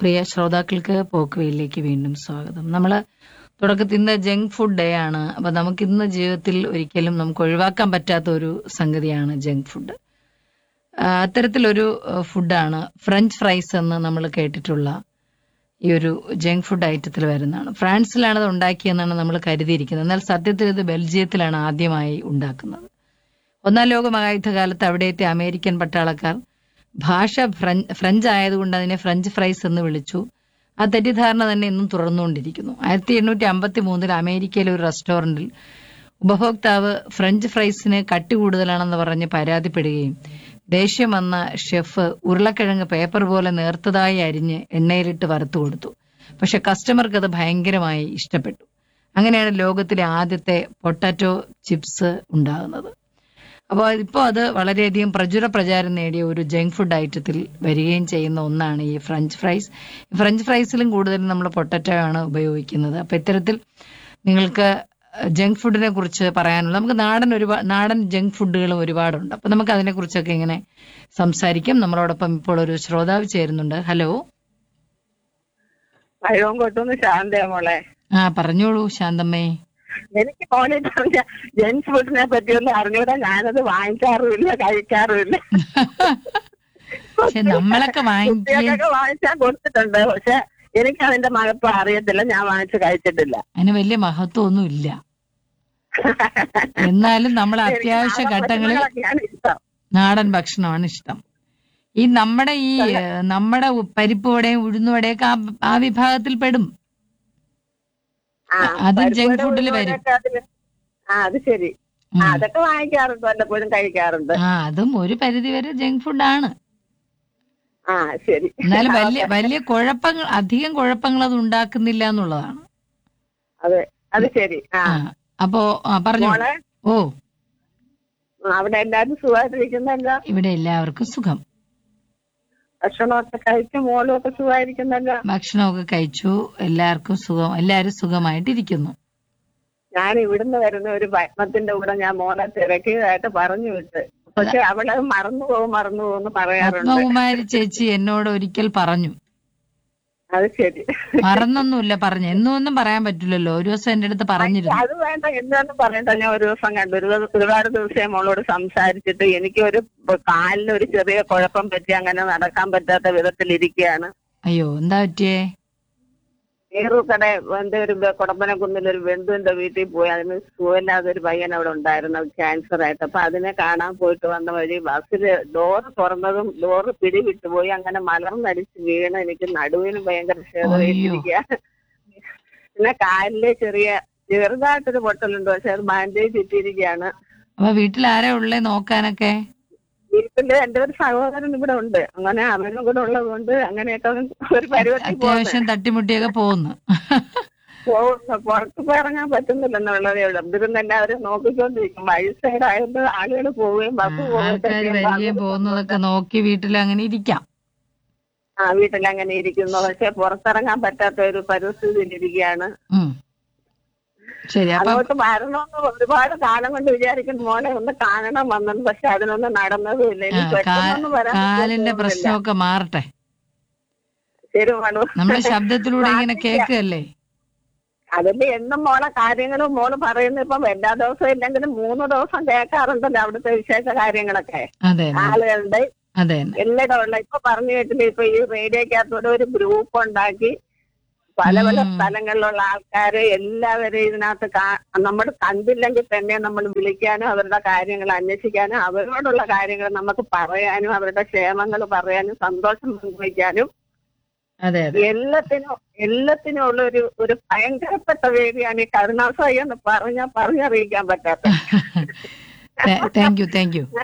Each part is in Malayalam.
പ്രിയ ശ്രോതാക്കൾക്ക് പോക്കുവയിലേക്ക് വീണ്ടും സ്വാഗതം നമ്മൾ തുടക്കത്തിൽ ഇന്ന് ജങ്ക് ഫുഡ് ഡേ ആണ് അപ്പൊ നമുക്ക് ഇന്ന് ജീവിതത്തിൽ ഒരിക്കലും നമുക്ക് ഒഴിവാക്കാൻ പറ്റാത്ത ഒരു സംഗതിയാണ് ജങ്ക് ഫുഡ് ആ, അത്തരത്തിലൊരു ആ, ഫുഡാണ് ഫ്രഞ്ച് ഫ്രൈസ് എന്ന് നമ്മൾ കേട്ടിട്ടുള്ള ഈ ഒരു ജങ്ക് ഫുഡ് ഐറ്റത്തിൽ വരുന്നതാണ് ഫ്രാൻസിലാണ് അത് ഉണ്ടാക്കിയെന്നാണ് നമ്മൾ കരുതിയിരിക്കുന്നത് എന്നാൽ സത്യത്തിൽ ഇത് ബെൽജിയത്തിലാണ് ആദ്യമായി ഉണ്ടാക്കുന്നത് ഒന്നാം ലോക മഹായുദ്ധകാലത്ത് അവിടെയെത്തിയ അമേരിക്കൻ പട്ടാളക്കാർ ഭാഷ ഫ്രഞ്ച് ഫ്രഞ്ച് ആയതുകൊണ്ട് അതിനെ ഫ്രഞ്ച് ഫ്രൈസ് എന്ന് വിളിച്ചു ആ തെറ്റിദ്ധാരണ തന്നെ ഇന്നും തുടർന്നുകൊണ്ടിരിക്കുന്നു ആയിരത്തി എണ്ണൂറ്റി അമ്പത്തി മൂന്നിൽ അമേരിക്കയിലെ ഒരു റെസ്റ്റോറന്റിൽ ഉപഭോക്താവ് ഫ്രഞ്ച് ഫ്രൈസിന് കട്ടി കൂടുതലാണെന്ന് പറഞ്ഞ് പരാതിപ്പെടുകയും ദേഷ്യം വന്ന ഷെഫ് ഉരുളക്കിഴങ്ങ് പേപ്പർ പോലെ നേർത്തതായി അരിഞ്ഞ് എണ്ണയിലിട്ട് വറുത്തു കൊടുത്തു പക്ഷെ കസ്റ്റമർക്ക് അത് ഭയങ്കരമായി ഇഷ്ടപ്പെട്ടു അങ്ങനെയാണ് ലോകത്തിലെ ആദ്യത്തെ പൊട്ടാറ്റോ ചിപ്സ് ഉണ്ടാകുന്നത് അപ്പോൾ ഇപ്പോൾ അത് വളരെയധികം പ്രചുര പ്രചാരം നേടിയ ഒരു ജങ്ക് ഫുഡ് ഐറ്റത്തിൽ വരികയും ചെയ്യുന്ന ഒന്നാണ് ഈ ഫ്രഞ്ച് ഫ്രൈസ് ഈ ഫ്രഞ്ച് ഫ്രൈസിലും കൂടുതലും നമ്മൾ പൊട്ടറ്റോ ആണ് ഉപയോഗിക്കുന്നത് അപ്പോൾ ഇത്തരത്തിൽ നിങ്ങൾക്ക് ജങ്ക് ഫുഡിനെ കുറിച്ച് പറയാനുള്ള നമുക്ക് നാടൻ ഒരുപാട് നാടൻ ജങ്ക് ഫുഡുകളും ഒരുപാടുണ്ട് അപ്പോൾ നമുക്ക് അതിനെക്കുറിച്ചൊക്കെ ഇങ്ങനെ സംസാരിക്കാം നമ്മളോടൊപ്പം ഇപ്പോൾ ഒരു ശ്രോതാവ് ചേരുന്നുണ്ട് ഹലോ പഴവും കൊട്ടുന്ന് ശാന്തയാ മോളെ ആ പറഞ്ഞോളൂ ശാന്തമ്മേ എനിക്ക് മോനെ പറഞ്ഞ ജെൻസ് ഫുഡിനെ പറ്റിയൊന്നും അറിഞ്ഞൂടാ ഞാനത് വാങ്ങിക്കാറുമില്ല കഴിക്കാറുമില്ല പക്ഷെ നമ്മളൊക്കെ വാങ്ങിക്കുകയും കുട്ടികൾക്കൊക്കെ വാങ്ങിച്ചാൽ കൊടുത്തിട്ടുണ്ട് പക്ഷെ എനിക്ക് അതിന്റെ മകപ്പ് അറിയത്തില്ല ഞാൻ വാങ്ങിച്ച് കഴിച്ചിട്ടില്ല അതിന് വലിയ മഹത്വം ഒന്നും ഇല്ല എന്നാലും നമ്മൾ അത്യാവശ്യ ഘട്ടങ്ങളിൽ ഭക്ഷണങ്ങളൊക്കെയാണ് ഇഷ്ടം നാടൻ ഭക്ഷണമാണ് ഇഷ്ടം ഈ നമ്മുടെ ഈ ഏഹ്, നമ്മുടെ ഉ- പരിപ്പ് വടയും ഉഴുന്നുവടയൊക്കെ ആ ആ വിഭാഗത്തിൽ പെടും ആ, അതും പരിപ്പ് junk വട, food ല് ഉഴുന്ന് വരും. വടയൊക്കെ അതില് ആ അത് ശരി ഉം. ആ, അതൊക്കെ വാങ്ങിക്കാറുണ്ട് വല്ലപ്പോഴും കഴിക്കാറുണ്ട് ആ അതും ഒരു പരിധി വരെ ജങ്ക് ഫുഡാണ് ആ ശരി എന്നാലും വലിയ വലിയ കുഴപ്പങ്ങൾ അധികം കുഴപ്പങ്ങൾ അത് ഉണ്ടാക്കുന്നില്ല എന്നുള്ളതാണ് അതെ അത് ശരി ആ ആ അപ്പോ ആ പറഞ്ഞു മോളെ ഓ അവിടെ എല്ലാരും സുഖമായിട്ടിരിക്കുന്നല്ലോ ഇവിടെ എല്ലാവർക്കും സുഖം ഭക്ഷണമൊക്കെ കഴിച്ച് മോളും ഒക്കെ സുഖമായിരിക്കുന്നല്ലോ ഭക്ഷണമൊക്കെ കഴിച്ചു എല്ലാവർക്കും സുഖം എല്ലാവരും സുഖമായിട്ടിരിക്കുന്നു ഞാൻ ഇവിടുന്ന് വരുന്ന ഒരു പത്മത്തിന്റെ കൂടെ ഞാൻ മോളെ തിരക്കിയതായിട്ട് പറഞ്ഞു വിട്ട് പക്ഷെ അവള് മറന്നു പോകും മറന്നു പോകും എന്ന് പറയാറുണ്ട് പത്മകുമാരി ചേച്ചി എന്നോട് ഒരിക്കൽ പറഞ്ഞു അത് ശരി മറന്നൊന്നുമില്ല പറഞ്ഞു എന്നൊന്നും പറയാൻ പറ്റില്ലല്ലോ ഒരു ദിവസം എന്റെ അടുത്ത് പറഞ്ഞിരുന്നു അത് വേണ്ട എന്താന്ന് പറയണ്ട ഞാൻ ഒരു ദിവസം കണ്ടു ഒരു ദിവസം- ഒരുപാട് ദിവസം മോളോട് സംസാരിച്ചിട്ട് എനിക്ക് ഒരു കാലിന് ഒരു ചെറിയ കുഴപ്പം പറ്റി അങ്ങനെ നടക്കാൻ പറ്റാത്ത വിധത്തിൽ ഇരിക്കുകയാണ് അയ്യോ എന്താ പറ്റിയേ നേറുകട എന്റെ ഒരു ബ- കൊടപ്പനക്കുന്നിൽ ഒരു ബന്ധുവിന്റെ വീട്ടിൽ പോയി അതിന് സുഖമില്ലാതെ ഒരു പയ്യൻ അവിടെ ഉണ്ടായിരുന്നു ക്യാൻസർ ആയിട്ട് അപ്പൊ അതിനെ കാണാൻ പോയിട്ട് വന്ന വഴി ബസ്സിൽ ഡോറ് തുറന്നതും ഡോറ് പിടിവിട്ടു പോയി അങ്ങനെ മലർന്നടിച്ച് വീണ് എനിക്ക് നടുവിന് ഭയങ്കര ക്ഷേത്രയിട്ടിരിക്കുക പിന്നെ കാലിലെ ചെറിയ ചെറുതായിട്ടൊരു പൊട്ടലുണ്ട് പക്ഷെ അത് ബാൻഡേജ് ഇട്ടിരിക്കുകയാണ് അപ്പൊ വീട്ടിൽ ആരാ ഉള്ളേ നോക്കാനൊക്കെ വീട്ടില് എന്റെ ഒരു സഹോദരൻ ഇവിടെ ഉണ്ട് അങ്ങനെ അവനും കൂടെ ഉള്ളത് കൊണ്ട് അങ്ങനെയൊക്കെ ഒരു പരുവത്തിൽ പോകുന്നു അത്യാവശ്യം തട്ടിമുട്ടിയൊക്കെ പോകുന്നു പോകുന്നു പുറത്ത് പോയി ഇറങ്ങാൻ പറ്റുന്നില്ലെന്നുള്ളതേ ഉള്ളൂ ഇവിടുന്ന് എല്ലാവരും നോക്കിക്കൊണ്ടിരിക്കും വയസ്സേടായതുകൊണ്ട് ആളുകൾ പോവുകയും ബസ് പോവുകയും ആൾക്കാർ വരികയും പോകുന്നതൊക്കെ നോക്കി വീട്ടിൽ അങ്ങനെ ഇരിക്കാം ആ വീട്ടിൽ അങ്ങനെ ഇരിക്കുന്നു പക്ഷെ പുറത്തിറങ്ങാൻ പറ്റാത്ത ഒരു പരിസ്ഥിതിയിൽ ഇരിക്കുകയാണ് ഉം. ശരി അപ്പൊ അങ്ങോട്ട് വരണമെന്ന് ഒരുപാട് കാലം കൊണ്ട് വിചാരിക്കുന്നു മോനെ ഒന്ന് കാണണം വന്നത് പക്ഷെ അതിനൊന്നും നടന്നതുമില്ല ആ, ഇനി കാ- പെട്ടെന്നൊന്നും വരാൻ കാലിന്റെ പറ്റുന്നില്ല. പ്രശ്നമൊക്കെ മാറട്ടെ ശരി മനു നമ്മുടെ ശബ്ദത്തിലൂടെ ഇങ്ങനെ കേൾക്കുകയല്ലേ അതിന്റെ എന്നും മോളെ കാര്യങ്ങളും മോള് പറയുന്നത് ഇപ്പം എല്ലാ ദിവസവും ഇല്ലെങ്കിലും മൂന്ന് ദിവസം കേൾക്കാറുണ്ടല്ലോ അവിടുത്തെ വിശേഷ കാര്യങ്ങളൊക്കെ അതെ ആളുകളുടെ അതെ എല്ലായിടം ഉള്ള ഇപ്പൊ പറഞ്ഞു കേട്ടില്ല ഇപ്പൊ ഈ റേഡിയോക്കകത്തൂടെ ഒരു ഗ്രൂപ്പ് ഉണ്ടാക്കി പല പല ഉം. സ്ഥലങ്ങളിലുള്ള ആൾക്കാരെ എല്ലാവരെയും ഇതിനകത്ത് കാ- നമ്മൾ കണ്ടില്ലെങ്കിൽ തന്നെ നമ്മൾ വിളിക്കാനും അവരുടെ കാര്യങ്ങൾ അന്വേഷിക്കാനും അവരോടുള്ള കാര്യങ്ങൾ നമുക്ക് പറയാനും അവരുടെ ക്ഷേമങ്ങൾ പറയാനും സന്തോഷം പങ്കുവയ്ക്കാനും അതെ അതെ എല്ലാത്തിനും എല്ലാത്തിനും ഉള്ള ഒരു ഒരു ഭയങ്കരപ്പെട്ട വേദിയാണ് ഈ കരുണാസായി എന്ന് പറഞ്ഞാൽ പറഞ്ഞറിയിക്കാൻ പറ്റാത്ത താങ്ക് യു താങ്ക് യു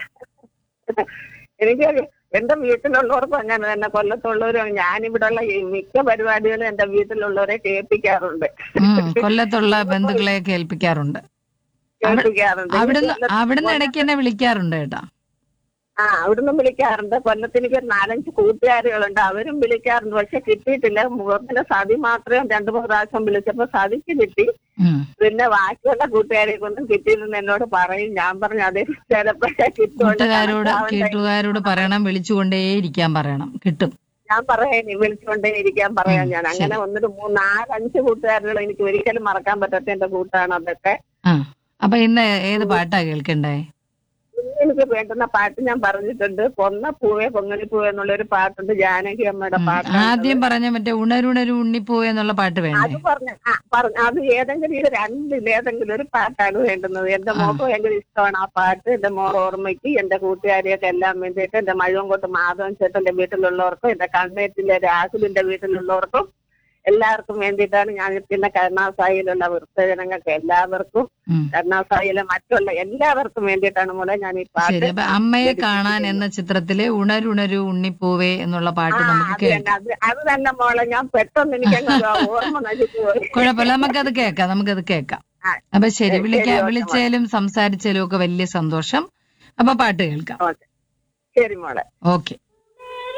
എനിക്ക് എന്റെ വീട്ടിലുള്ളവർക്കും അങ്ങനെ തന്നെ കൊല്ലത്തുള്ളവരും ഞാനിവിടെയുള്ള ഈ മിക്ക പരിപാടികളും എന്റെ വീട്ടിലുള്ളവരെ കേൾപ്പിക്കാറുണ്ട് കൊല്ലത്തുള്ള ബന്ധുക്കളെ കേൾപ്പിക്കാറുണ്ട് കേൾപ്പിക്കാറുണ്ട് അവിടുന്ന് അവിടുന്ന് ഇടയ്ക്ക് എന്നെ വിളിക്കാറുണ്ട് കേട്ടാ ആ അവിടുന്ന് വിളിക്കാറുണ്ട് കൊല്ലത്തിലേക്ക് ഒരു നാലഞ്ച് കൂട്ടുകാരികളുണ്ട് അവരും വിളിക്കാറുണ്ട് പക്ഷെ കിട്ടിയിട്ടില്ല മുഖത്തിന്റെ സതി മാത്രം രണ്ടു മൂന്ന് പ്രാവശ്യം വിളിച്ചപ്പോ സതിക്ക് കിട്ടി ഉം. പിന്നെ ബാക്കിയുള്ള കൂട്ടുകാരെ കൊണ്ടും കിട്ടിയില്ലെന്ന് എന്നോട് പറയും ഞാൻ പറഞ്ഞു അതേ ചിലപ്പോഴേ കിട്ടുള്ളൂ കൂട്ടുകാരോട് കണക്കാവണ്ട. കേട്ടുകാരോട് പറയണം വിളിച്ചുകൊണ്ടേ ഇരിക്കാൻ പറയണം കിട്ടും ഞാൻ പറയാം ഇനി വിളിച്ചുകൊണ്ടേ ഇരിക്കാൻ പറയാം ഉം, ഞാൻ അങ്ങനെ ഒന്നൊരു മൂന്ന് നാല് അഞ്ച് കൂട്ടുകാരുകൾ എനിക്ക് ഒരിക്കലും മറക്കാൻ പറ്റാത്ത എന്റെ കൂട്ടാണ് അതൊക്കെ ആ അപ്പൊ ഇന്ന് ഏത് പാട്ടാ കേൾക്കണ്ടേ ഇന്ന് എനിക്ക് വേണ്ടുന്ന പാട്ട് ഞാൻ പറഞ്ഞിട്ടുണ്ട് പൊന്ന പൂവേ പൊങ്ങലി പൂവേ എന്നുള്ള ഒരു പാട്ടുണ്ട് ജാനകി അമ്മയുടെ ഉം. പാട്ടാണ് ആദ്യം പറഞ്ഞ മറ്റേ ഉണരുണരു ഉണ്ണിപ്പൂവേ എന്നുള്ള പാട്ട് അത് വേണ്ടേ പറഞ്ഞ ആ, പറഞ്ഞ അത് ഏതെങ്കിലും ഇത് രണ്ടിൽ ഏതെങ്കിലും ഒരു പാട്ടാണ് വേണ്ടുന്നത് എന്റെ ആ. മോക്ക് ഭയങ്കര ഇഷ്ടമാണ് ആ പാട്ട് എന്റെ മോൾ ഓർമ്മയ്ക്ക് എന്റെ കൂട്ടുകാരിയൊക്കെ എല്ലാം വേണ്ടിയിട്ട് എന്റെ മഴവങ്കോട്ട് മാധവൻ ചേട്ടന്റെ വീട്ടിലുള്ളവർക്കും എന്റെ കണ്ണേറ്റിലെ രാഹുലിന്റെ വീട്ടിലുള്ളവർക്കും എല്ലാവർക്കും വേണ്ടിയിട്ടാണ് ഞാൻ പിന്നെ കരുണാസായിലുള്ള വൃദ്ധജനങ്ങൾക്ക് എല്ലാവർക്കും ഉം. കരുണാസായിലെ മറ്റുള്ള എല്ലാവർക്കും വേണ്ടിയിട്ടാണ് മോളെ ഞാൻ ഈ പാട്ട് ശരി അപ്പൊ അമ്മയെ കാണാൻ എന്ന ചിത്രത്തിലെ ഉണരുണരു ഉണ്ണിപ്പൂവേ എന്നുള്ള പാട്ട് ആ, നമുക്ക് അത് കേൾക്കാം തന്നെ അത് അത് തന്നെ മോളെ ഞാൻ പെട്ടെന്ന് എനിക്ക് അങ്ങ് ഓർമ്മ നശിച്ചു പോയി കുഴപ്പമില്ല നമുക്കത് കേൾക്കാം നമുക്കത് കേൾക്കാം ആ. അപ്പൊ ശരി ശരി, വിളിക്കാ ഓക്കെ, വിളിച്ചാലും സംസാരിച്ചാലും ഒക്കെ വലിയ സന്തോഷം അപ്പൊ പാട്ട് കേൾക്കാം ഓക്കെ ശരി മോളെ ഓക്കെ